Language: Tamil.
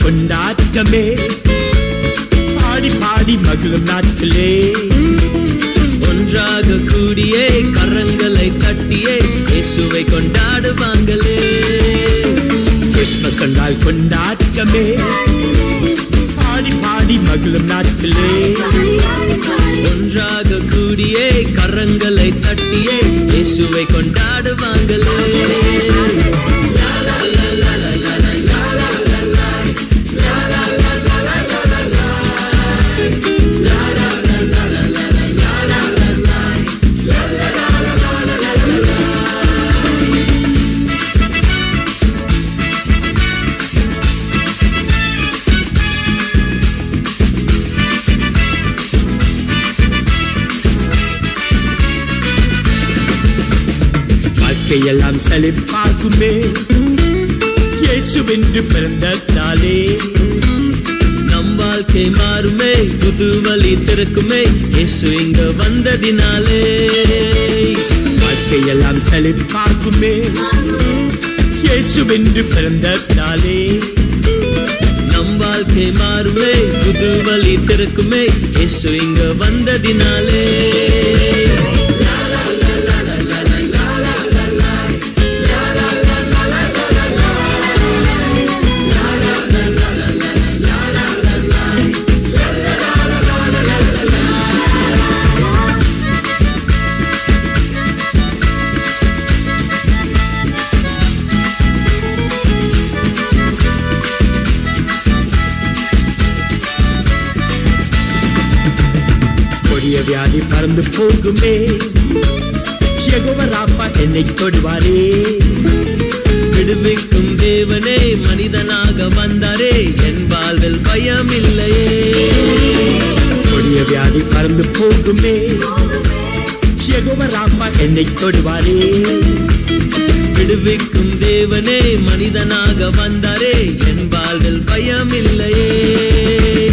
கொண்டாட்டமே பாடி பாடி மகிழும் நாட்களே ஒன்றாக கூடியே கரங்களை தட்டியே இயேசுவை கொண்டாடுவாங்களே கிறிஸ்மஸ் என்றால் கொண்டாட்டமே பாடி பாடி மகிழும் நாட்களே ஒன்றாக கூடியே கரங்களை தட்டியே இயேசுவை கொண்டாடுவாங்களே வாழ்க்கையெல்லாம் செழிப்பாகுமே இயேசுவென்று பிறந்ததாலே நம் வாழ்க்கை மாறுமே புது வழி திறக்குமே இயேசு இங்க வந்ததினாலே வாழ்க்கையெல்லாம் செழிப்பாகுமே இயேசுவென்று பிறந்ததாலே நம் வாழ்க்கை மாறுமே புது வழி திறக்குமே இயேசு இங்க வந்ததினாலே கொடிய வியாதி பறந்து போகுமே யெகோவராப்பா என்னை தொடுவாரே விடுவிக்கும் தேவனே மனிதனாக வந்தாரே என் வாழ்வில் பயம் இல்லையே கொடிய வியாதி பறந்து போகுமே யெகோவராப்பா என்னை தொடுவாரே விடுவிக்கும் தேவனே மனிதனாக வந்தாரே என் வாழ்வில் பயம் இல்லையே